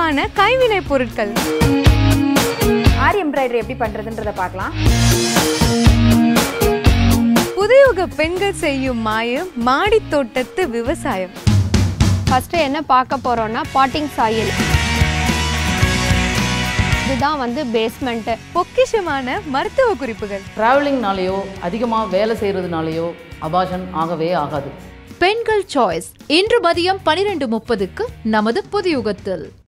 தரமான கைவினை பொருட்கள் ஆரி எம்ப்ராய்டரி எப்படி பண்றதுன்றத பார்க்கலாம் புதுயுக பெண்கள் செய்யும் மாயம் மாடித் தோட்டத்து விவசாயம் ஃபஸ்ட்டு என்ன பார்க்க போகிறோன்னா பாட்டிங் சாயில் இதுதான் வந்து பேஸ்மெண்ட்டு பொக்கிஷமான மருத்துவ குறிப்புகள் ட்ராவலிங்னாலேயோ அதிகமாக வேலை செய்கிறதுனாலையோ அபாஷன் ஆகவே ஆகாது பெண்கள் சாய்ஸ் இன்று மதியம் பனிரெண்டு முப்பதுக்கு நமது புதியுகத்தில்